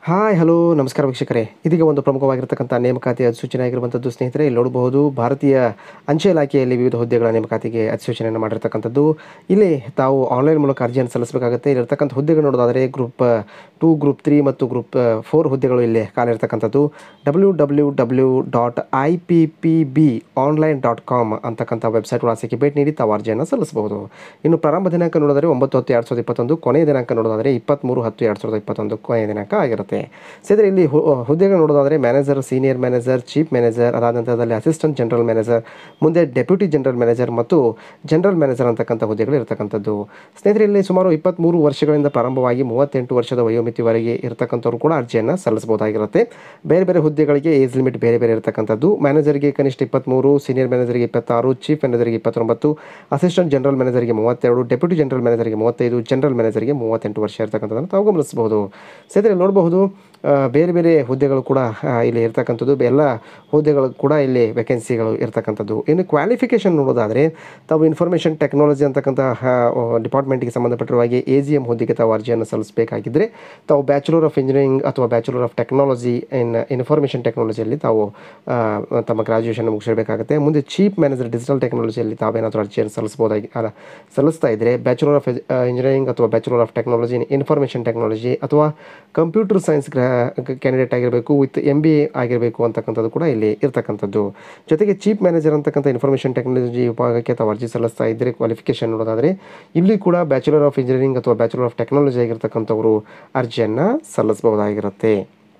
hi hello ನಮಸ್ಕಾರ ವೀಕ್ಷಕರೇ ಇದೀಗ ಒಂದು ಪ್ರಮುಖವಾಗಿರ್ತಕ್ಕಂಥ ನೇಮಕಾತಿ ಅಧಿಸೂಚನೆ ಆಗಿರುವಂಥದ್ದು ಸ್ನೇಹಿತರೆ ಇಲ್ಲಿ ನೋಡಬಹುದು ಭಾರತೀಯ ಅಂಚೆ ಇಲಾಖೆಯಲ್ಲಿ ವಿವಿಧ ಹುದ್ದೆಗಳ ನೇಮಕಾತಿಗೆ ಅಧಿಸೂಚನೆಯನ್ನು ಮಾಡಿರ್ತಕ್ಕಂಥದ್ದು ಇಲ್ಲಿ ತಾವು ಆನ್ಲೈನ್ ಮೂಲಕ ಅರ್ಜಿಯನ್ನು ಸಲ್ಲಿಸಬೇಕಾಗುತ್ತೆ ಇಲ್ಲಿರ್ತಕ್ಕಂಥ ಹುದ್ದೆಗಳು ನೋಡೋದಾದರೆ ಗ್ರೂಪ್ ಟು ಗ್ರೂಪ್ ತ್ರೀ ಮತ್ತು ಗ್ರೂಪ್ ಫೋರ್ ಹುದ್ದೆಗಳು ಇಲ್ಲಿ ಕಾಲಿರ್ತಕ್ಕಂಥದ್ದು W W W dot I P P B online dot com ಅಂತಕ್ಕಂಥ ವೆಬ್ಸೈಟ್ ವಿಳಾಸಕ್ಕೆ ಭೇಟಿ ನೀಡಿ ತಾವು ಅರ್ಜಿಯನ್ನು ಸಲ್ಲಿಸಬಹುದು ಇನ್ನು ಪ್ರಾರಂಭ ದಿನಾಂಕ ನೋಡಿದರೆ ಒಂಬತ್ತು ಹತ್ತು ಎರಡು ಸಾವಿರದ ಇಪ್ಪತ್ತೊಂದು ಕೊನೆಯ ದಿನಾಂಕ ನೋಡೋದಾದರೆ ಇಪ್ಪತ್ತ್ಮೂರು ಹತ್ತು ಎರಡು ಸಾವಿರದ ಇಪ್ಪತ್ತೊಂದು ಕೊನೆಯ ದಿನಾಂಕ ಆಗಿರುತ್ತೆ ಸೇದ್ರೆ ಇಲ್ಲಿ ಹು- ಹುದ್ದೆಗಳು ನೋಡೋದಾದರೆ manager senior manager chief manager ಅದಾದ ನಂತರದಲ್ಲಿ ಅಸಿಸ್ಟೆಂಟ್ ಜನರಲ್ ಮ್ಯಾನೇಜರ್ ಮುಂದೆ ಡೆಪ್ಯೂಟಿ ಜನರಲ್ ಮ್ಯಾನೇಜರ್ ಮತ್ತು ಜನರಲ್ ಮ್ಯಾನೇಜರ್ ಅಂತಕ್ಕಂಥ ಹುದ್ದೆಗಳು ಇರತಕ್ಕಂಥದ್ದು ಸ್ನೇಹಿತರೆ ಇಲ್ಲಿ ಸುಮಾರು ಇಪ್ಪತ್ತ್ಮೂರು ವರ್ಷಗಳಿಂದ ಪ್ರಾರಂಭವಾಗಿ ಮೂವತ್ತೆಂಟು ವರ್ಷದ ವಯೋಮಿತಿವರೆಗೆ ಇರತಕ್ಕಂಥವ್ರು ಕೂಡ ಅರ್ಜಿಯನ್ನು ಸಲ್ಲಿಸಬಹುದಾಗಿರುತ್ತೆ ಬೇರೆ ಬೇರೆ ಹುದ್ದೆಗಳಿಗೆ ಏಜ್ ಲಿಮಿಟ್ ಬೇರೆ ಬೇರೆ ಇರತಕ್ಕಂಥದ್ದು ಮ್ಯಾನೇಜರ್ಗೆ ಕನಿಷ್ಠ ಇಪ್ಪತ್ತ್ಮೂರು ಸೀನಿಯರ್ ಮ್ಯಾನೇಜರ್ಗೆ ಇಪ್ಪತ್ತಾರು ಚೀಫ್ ಮ್ಯಾನೇಜರ್ಗೆ ಇಪ್ಪತ್ತೊಂಬತ್ತು ಅಸಿಸ್ಟೆಂಟ್ ಜನರಲ್ ಮ್ಯಾನೇಜರ್ಗೆ ಮೂವತ್ತೆರಡು ಡೆಪ್ಯೂಟಿ ಜನರಲ್ ಮ್ಯಾನೇಜರ್ಗೆ ಮೂವತ್ತೈದು ಜನರಲ್ ಮ್ಯಾನೇಜರ್ಗೆ ಮೂವತ್ತೆಂಟು ವರ್ಷ ಇರತಕ್ಕಂಥದ್ದನ್ನು ತಾವು ಗಮನಿಸಬಹುದು ಸ್ನೇಹಿತರೆ ನೋಡಬಹುದು ಆ, ಬೇರೆ ಬೇರೆ ಹುದ್ದೆಗಳು ಕೂಡ ಆ, ಇಲ್ಲಿ ಇರ್ತಕ್ಕಂಥದ್ದು ಎಲ್ಲ ಹುದ್ದೆಗಳು ಕೂಡ ಇಲ್ಲಿ ವೇಕೆನ್ಸಿಗಳು ಇರ್ತಕ್ಕಂಥದ್ದು ಇನ್ನು ಕ್ವಾಲಿಫಿಕೇಷನ್ ನೋಡೋದಾದರೆ ತಾವು ಇನ್ಫಾರ್ಮೇಷನ್ ಟೆಕ್ನಾಲಜಿ ಅಂತಕ್ಕಂಥ ಡಿಪಾರ್ಟ್ಮೆಂಟ್ಗೆ ಸಂಬಂಧಪಟ್ಟಿರುವ ಹಾಗೆ ಎ ಜಿ ಎಮ್ ಹುದ್ದೆಗೆ ತಾವು ಅರ್ಜಿಯನ್ನು ಸಲ್ಲಿಸಬೇಕಾಗಿದ್ದರೆ ತಾವು ಬ್ಯಾಚುಲರ್ ಆಫ್ ಇಂಜಿನಿಯರಿಂಗ್ ಅಥವಾ bachelor of technology in information ಟೆಕ್ನಾಲಜಿಯಲ್ಲಿ ತಾವು ಆ, ತಮ್ಮ ಗ್ರಾಜುಯೇಷನ್ ಮುಗಿಸಿರಬೇಕಾಗುತ್ತೆ ಮುಂದೆ ಚೀಫ್ ಮ್ಯಾನೇಜರ್ ಡಿಜಿಟಲ್ ಟೆಕ್ನಾಲಜಿಯಲ್ಲಿ ತಾವೇನಾದರೂ ಅರ್ಜಿಯನ್ನು ಸಲ್ಲಿಸಬಹುದಾಗಿ ಅಲ್ಲ ಸಲ್ಲಿಸ್ತಾ ಇದ್ದರೆ ಬ್ಯಾಚುಲರ್ ಆಫ್ ಇಂಜಿನಿಯರಿಂಗ್ ಅಥವಾ bachelor of technology in information technology ಅಥವಾ ಕಂಪ್ಯೂಟರ್ ಸೈನ್ಸ್ ಗ್ರಾ ಕ್ಯಾಂಡಿಡೇಟ್ ಆಗಿರಬೇಕು ವಿತ್ ಎಮ್ ಬಿ ಎ ಆಗಿರಬೇಕು ಅಂತಕ್ಕಂಥದ್ದು ಕೂಡ ಇಲ್ಲಿ ಇರ್ತಕ್ಕಂಥದ್ದು ಜೊತೆಗೆ ಚೀಫ್ ಮ್ಯಾನೇಜರ್ ಅಂತಕ್ಕಂಥ ಇನ್ಫಾರ್ಮೇಷನ್ ಟೆಕ್ನಾಲಜಿ ವಿಭಾಗಕ್ಕೆ ತಾವು ಅರ್ಜಿ ಸಲ್ಲಿಸ್ತಾ ಇದ್ದರೆ ಕ್ವಾಲಿಫಿಕೇಷನ್ ನೋಡೋದಾದರೆ ಇಲ್ಲಿ ಕೂಡ ಬ್ಯಾಚುಲರ್ ಆಫ್ ಇಂಜಿನಿಯರಿಂಗ್ ಅಥವಾ ಬ್ಯಾಚುಲರ್ ಆಫ್ ಟೆಕ್ನಾಲಜಿ ಆಗಿರ್ತಕ್ಕಂಥವರು ಅರ್ಜಿಯನ್ನು ಸಲ್ಲಿಸಬಹುದಾಗಿರುತ್ತೆ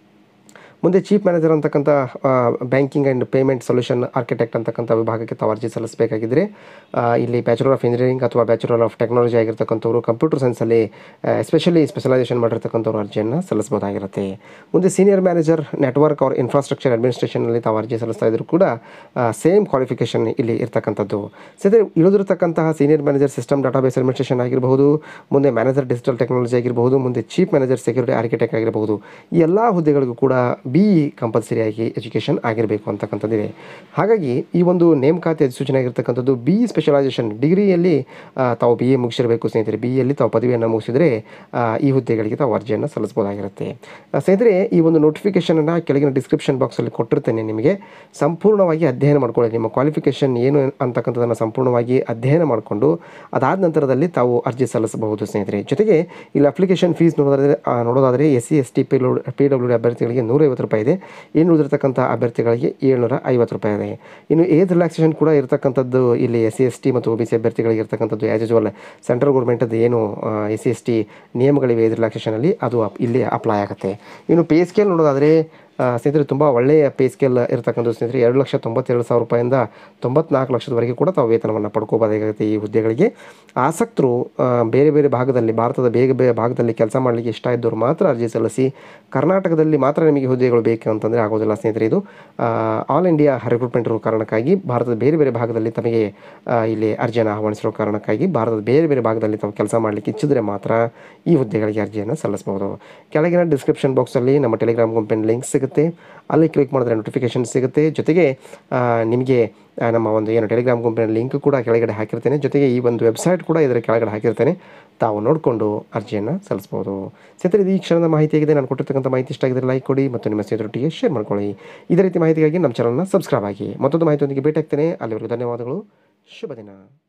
ಮುಂದೆ ಚೀಫ್ ಮ್ಯಾನೇಜರ್ ಅಂತಕ್ಕಂಥ banking and payment solution architect ಅಂತಕ್ಕಂಥ ವಿಭಾಗಕ್ಕೆ ತಾವು ಅರ್ಜಿ ಸಲ್ಲಿಸಬೇಕಾಗಿದ್ದರೆ ಆ, ಇಲ್ಲಿ ಬ್ಯಾಚುಲರ್ ಆಫ್ ಇಂಜಿನಿಯರಿಂಗ್ ಅಥವಾ ಬ್ಯಾಚುಲರ್ ಆಫ್ ಟೆಕ್ನಾಲಜಿ ಆಗಿರ್ತಕ್ಕಂಥವ್ರು ಕಂಪ್ಯೂಟರ್ ಸೈನ್ಸಲ್ಲಿ ಎಸ್ಪೆಷಲಿ ಸ್ಪೆಷಲೈಸೇಷನ್ ಮಾಡಿರ್ತಕ್ಕಂಥವ್ರು ಅರ್ಜಿಯನ್ನು ಸಲ್ಲಿಸಬಹುದಾಗಿರುತ್ತೆ ಮುಂದೆ ಸೀನಿಯರ್ ಮ್ಯಾನೇಜರ್ ನೆಟ್ವರ್ಕ್ ಅವ್ರ ಇನ್ಫ್ರಾಸ್ಟ್ರಕ್ಚರ್ ಅಡ್ಮಿನಿಸ್ಟ್ರೇಷನಲ್ಲಿ ತಾವು ಅರ್ಜಿ ಸಲ್ಲಿಸ್ತಾ ಇದ್ರು ಕೂಡ ಸೇಮ್ ಕ್ವಾಲಿಫಿಕೇಷನ್ ಇಲ್ಲಿ ಇರ್ತಕ್ಕಂಥದ್ದು ಸದ್ಯ ಇಳಿದಿರ್ತಕ್ಕಂತಹ senior manager system database administration ಆಗಿರಬಹುದು ಮುಂದೆ ಮ್ಯಾನೇಜರ್ ಡಿಜಿಟಲ್ ಟೆಕ್ನಾಲಜಿ ಆಗಿರಬಹುದು ಮುಂದೆ ಚೀಫ್ ಮ್ಯಾನೇಜರ್ ಸೆಕ್ಯೂರಿಟಿ ಆರ್ಕಿಟೆಕ್ಟ್ ಆಗಿರಬಹುದು ಈ ಎಲ್ಲ ಹುದ್ದೆಗಳಿಗೂ ಕೂಡ ಬಿ ಇ ಕಂಪಲ್ಸರಿಯಾಗಿ ಎಜುಕೇಷನ್ ಆಗಿರಬೇಕು ಅಂತಕ್ಕಂಥದ್ದಿದೆ ಹಾಗಾಗಿ ಈ ಒಂದು ನೇಮಕಾತಿ ಅಧಿಸೂಚನೆ ಆಗಿರ್ತಕ್ಕಂಥದ್ದು ಬಿ ಇ ಸ್ಪೆಷಲೈಸೇಷನ್ ಡಿಗ್ರಿಯಲ್ಲಿ ಆ, ತಾವು ಬಿ ಎ ಮುಗಿಸಿರಬೇಕು ಸ್ನೇಹಿತರೆ ಬಿ ಎಲ್ಲಿ ತಾವು ಪದವಿಯನ್ನು ಮುಗಿಸಿದರೆ ಆ, ಈ ಹುದ್ದೆಗಳಿಗೆ ತಾವು ಅರ್ಜಿಯನ್ನು ಸಲ್ಲಿಸಬಹುದಾಗಿರುತ್ತೆ ಆ, ಸ್ನೇಹಿತರೆ ಈ ಒಂದು ನೋಟಿಫಿಕೇಷನನ್ನು ಕೆಳಗಿನ ಡಿಸ್ಕ್ರಿಪ್ಷನ್ ಬಾಕ್ಸಲ್ಲಿ ಕೊಟ್ಟಿರ್ತೇನೆ ನಿಮಗೆ ಸಂಪೂರ್ಣವಾಗಿ ಅಧ್ಯಯನ ಮಾಡ್ಕೊಳ್ಳಿ ನಿಮ್ಮ ಕ್ವಾಲಿಫಿಕೇಷನ್ ಏನು ಅಂತಕ್ಕಂಥದ್ದನ್ನು ಸಂಪೂರ್ಣವಾಗಿ ಅಧ್ಯಯನ ಮಾಡಿಕೊಂಡು ಅದಾದ ನಂತರದಲ್ಲಿ ತಾವು ಅರ್ಜಿ ಸಲ್ಲಿಸಬಹುದು ಸ್ನೇಹಿತರೆ ಜೊತೆಗೆ ಇಲ್ಲಿ ಅಪ್ಲಿಕೇಶನ್ ಫೀಸ್ ನೋಡೋದಾದರೆ ಆ, ನೋಡೋದಾದರೆ S C S T P P W D ಅಭ್ಯರ್ಥಿಗಳಿಗೆ ನೂರೈವತ್ತು ರೂಪಾಯಿ ಇದೆ ಇನ್ನು ಉಳಿದಿರ್ತಕ್ಕಂಥ ಅಭ್ಯರ್ಥಿಗಳಿಗೆ ಏಳ್ನೂರ ಐವತ್ತು ರೂಪಾಯಿ ಇದೆ ಇನ್ನು ಏಜ್ ರಿಲ್ಯಾಕ್ಸೇಷನ್ ಕೂಡ ಇರತಕ್ಕಂಥದ್ದು ಇಲ್ಲಿ ಎಸ್ ಸಿ ಎಸ್ ಟಿ ಮತ್ತು ಒ ಬಿ ಸಿ ಅಭ್ಯರ್ಥಿಗಳಿಗೆ ಇರ್ತಕ್ಕಂಥದ್ದು ಆ್ಯಸ್ ಯೂಸ್ವಲ್ ಸೆಂಟ್ರಲ್ ಗೌರ್ಮೆಂಟದ್ದು ಏನು ಎಸ್ ಸಿ ಎಸ್ ಟಿ ನಿಯಮಗಳಿವೆ ಏಜ್ ರಿಲ್ಯಾಕ್ಸೇಷನಲ್ಲಿ ಅದು ಅಪ್- ಇಲ್ಲಿ ಅಪ್ಲೈ ಆಗುತ್ತೆ ಇನ್ನು ಪೇ ಸ್ಕೇಲ್ ನೋಡೋದಾದರೆ ಆ, ಸ್ನೇಹಿತರೆ ತುಂಬ ಒಳ್ಳೆಯ ಪೇ ಸ್ಕೇಲ್ ಇರತಕ್ಕಂಥ ಸ್ನೇಹಿತರೆ ಎರಡು ಲಕ್ಷ ತೊಂಬತ್ತೆರಡು ಸಾವಿರ ರೂಪಾಯಿಂದ ತೊಂಬತ್ನಾಲ್ಕು ಲಕ್ಷದವರೆಗೆ ಕೂಡ ತಾವು ವೇತನವನ್ನು ಪಡ್ಕೋಬೋದಾಗುತ್ತೆ ಈ ಹುದ್ದೆಗಳಿಗೆ ಆಸಕ್ತರು ಆ, ಬೇರೆ ಬೇರೆ ಭಾಗದಲ್ಲಿ ಭಾರತದ ಬೇರೆ ಬೇರೆ ಭಾಗದಲ್ಲಿ ಕೆಲಸ ಮಾಡಲಿಕ್ಕೆ ಇಷ್ಟ ಇದ್ದವರು ಮಾತ್ರ ಅರ್ಜಿ ಸಲ್ಲಿಸಿ ಕರ್ನಾಟಕದಲ್ಲಿ ಮಾತ್ರ ನಿಮಗೆ ಹುದ್ದೆಗಳು ಬೇಕು ಅಂತಂದರೆ ಆಗೋದಿಲ್ಲ ಸ್ನೇಹಿತರೆ ಇದು ಆಲ್ ಇಂಡಿಯಾ ರಿಕ್ರೂಟ್ಮೆಂಟ್ ಇರೋ ಕಾರಣಕ್ಕಾಗಿ ಭಾರತದ ಬೇರೆ ಬೇರೆ ಭಾಗದಲ್ಲಿ ತಮಗೆ ಆ, ಇಲ್ಲಿ ಅರ್ಜಿಯನ್ನು ಆಹ್ವಾನಿಸಿರೋ ಕಾರಣಕ್ಕಾಗಿ ಭಾರತದ ಬೇರೆ ಬೇರೆ ಭಾಗದಲ್ಲಿ ತಾವು ಕೆಲಸ ಮಾಡಲಿಕ್ಕೆ ಇಚ್ಛಿದ್ರೆ ಮಾತ್ರ ಈ ಹುದ್ದೆಗಳಿಗೆ ಅರ್ಜಿಯನ್ನು ಸಲ್ಲಿಸಬಹುದು ಕೆಳಗಿನ ಡಿಸ್ಕ್ರಿಪ್ಷನ್ ಬಾಕ್ಸಲ್ಲಿ ನಮ್ಮ ಟೆಲಿಗ್ರಾಮ್ ಗುಂಪಿನ ಲಿಂಕ್ ಸಿಗುತ್ತೆ ಅಲ್ಲಿ ಕ್ಲಿಕ್ ಮಾಡಿದ್ರೆ ನೋಟಿಫಿಕೇಶನ್ ಸಿಗುತ್ತೆ ಜೊತೆಗೆ ಆ, ನಿಮಗೆ ಆ, ನಮ್ಮ ಒಂದು ಏನು ಟೆಲಿಗ್ರಾಮ್ ಗುಂಪಿನ ಲಿಂಕ್ ಕೂಡ ಕೆಳಗಡೆ ಹಾಕಿರ್ತೇನೆ ಜೊತೆಗೆ ಈ ಒಂದು ವೆಬ್ಸೈಟ್ ಕೂಡ ಇದರ ಕೆಳಗಡೆ ಹಾಕಿರ್ತೇನೆ ತಾವು ನೋಡಿಕೊಂಡು ಅರ್ಜಿಯನ್ನು ಸಲ್ಲಿಸ್ಬೋದು ಸ್ನೇಹಿತರೆ ಇದು ಈ ಕ್ಷಣದ ಮಾಹಿತಿ ಆಗಿದೆ ನಾನು ಕೊಟ್ಟಿರ್ತಕ್ಕಂಥ ಮಾಹಿತಿ ಇಷ್ಟ ಆಗಿದ್ರೆ ಲೈಕ್ ಕೊಡಿ ಮತ್ತು ನಿಮ್ಮ ಸ್ನೇಹಿತರೊಟ್ಟಿಗೆ ಶೇರ್ ಮಾಡ್ಕೊಳ್ಳಿ ಇದೇ ರೀತಿ ಮಾಹಿತಿಗಾಗಿ ನಮ್ಮ ಚಾನಲ್ನ ಸಬ್ಸ್ಕ್ರೈಬ್ ಆಗಿ ಮತ್ತೊಂದು ಮಾಹಿತಿಯೊಂದಿಗೆ ಭೇಟಿ ಆಗ್ತೇನೆ ಅಲ್ಲಿವರೆಗೂ ಧನ್ಯವಾದಗಳು ಶುಭ ದಿನ